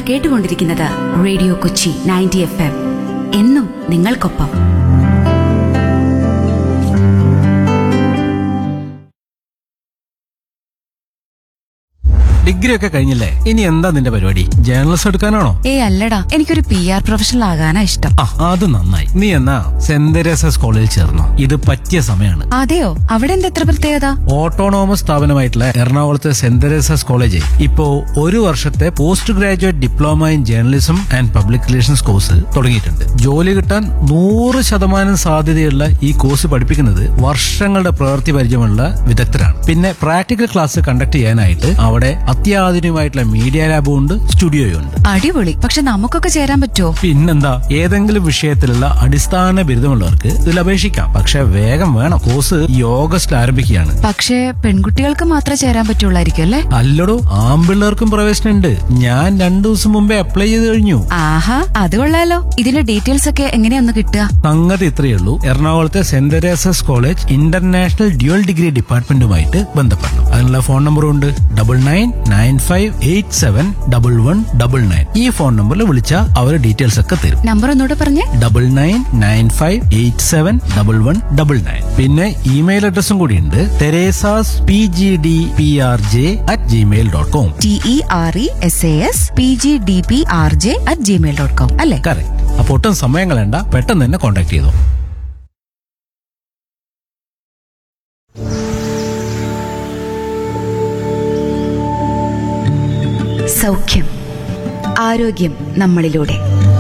കേട്ടുകൊണ്ടിരിക്കുന്നത് radio Kochi ninety F M എന്നും നിങ്ങൾക്കൊപ്പം ഡിഗ്രി ഒക്കെ കഴിഞ്ഞില്ലേ ഇനി എന്താ നിന്റെ പരിപാടി ജേർണലിസ്റ്റ് എടുക്കാനാണോ ഏ അല്ലടാ എനിക്കൊരു പി ആർ പ്രൊഫഷണൽ ആകാനാ ഇഷ്ടം ആ അത് നന്നായി നീ എന്നാ സെന്റ് തെരേസസ് കോളേജിൽ ചേർന്നോ ഇത് പറ്റിയ സമയമാണ് അതെയോ അവിടെ എന്താ എത്ര പ്രത്യേകത ഓട്ടോണോമസ് സ്ഥാപനമായിട്ടുള്ള എറണാകുളത്തെ സെന്റ് തെരേസസ് കോളേജ് ഇപ്പോ ഒരു വർഷത്തെ post graduate diploma in journalism and public relations course തുടങ്ങിയിട്ടുണ്ട് ജോലി കിട്ടാൻ നൂറ് ശതമാനം സാധ്യതയുള്ള ഈ കോഴ്സ് പഠിപ്പിക്കുന്നത് വർഷങ്ങളുടെ പ്രവൃത്തി പരിചയമുള്ള വിദഗ്ധരാണ് പിന്നെ പ്രാക്ടിക്കൽ ക്ലാസ് കണ്ടക്ട് ചെയ്യാനായിട്ട് അവിടെ അത്യാധുനികമായിട്ടുള്ള മീഡിയ ലാബും ഉണ്ട് സ്റ്റുഡിയോയും ഉണ്ട് അടിപൊളി പക്ഷെ നമുക്കൊക്കെ ചേരാൻ പറ്റുമോ പിന്നെന്താ ഏതെങ്കിലും വിഷയത്തിലുള്ള അടിസ്ഥാന ബിരുദമുള്ളവർക്ക് ഇതിൽ അപേക്ഷിക്കാം പക്ഷെ വേഗം വേണം കോഴ്സ് ഈ ഓഗസ്റ്റ് ആരംഭിക്കുകയാണ് പക്ഷേ പെൺകുട്ടികൾക്ക് മാത്രമേ ചേരാൻ പറ്റുള്ളായിരിക്കും അല്ലേ അല്ലടോ ആമ്പിള്ളേർക്കും പ്രവേശനമുണ്ട് ഞാൻ രണ്ടു ദിവസം മുമ്പേ അപ്ലൈ ചെയ്ത് കഴിഞ്ഞു ആഹാ അത് കൊള്ളാലോ ഇതിന്റെ ഡീറ്റെയിൽസ് ഒക്കെ എങ്ങനെയൊന്ന് കിട്ടുക സംഗതി ഇത്രയേ ഉള്ളൂ എറണാകുളത്തെ saint Teresa's college international dual degree ഡിപ്പാർട്ട്മെന്റുമായിട്ട് ബന്ധപ്പെടണം അതിനുള്ള ഫോൺ നമ്പറും ഉണ്ട് double nine nine five eight seven double one double nine ഈ ഫോൺ നമ്പറിൽ വിളിച്ചാൽ അവർ ഡീറ്റെയിൽസ് ഒക്കെ തരും നമ്പർ ഒന്നുകൂടെ പറഞ്ഞേ double nine nine five eight seven double one double nine പിന്നെ ഇമെയിൽ അഡ്രസ്സും കൂടിയുണ്ട് Teresa's P G D P R J at Gmail dot com T E R E S A S P G D P R J at Gmail dot com അല്ലേ correct അപ്പൊ ഒട്ടും സമയം കളയണ്ട പെട്ടെന്ന് തന്നെ കോൺടാക്ട് ചെയ്തോ സൗഖ്യം ആരോഗ്യം നമ്മളിലൂടെ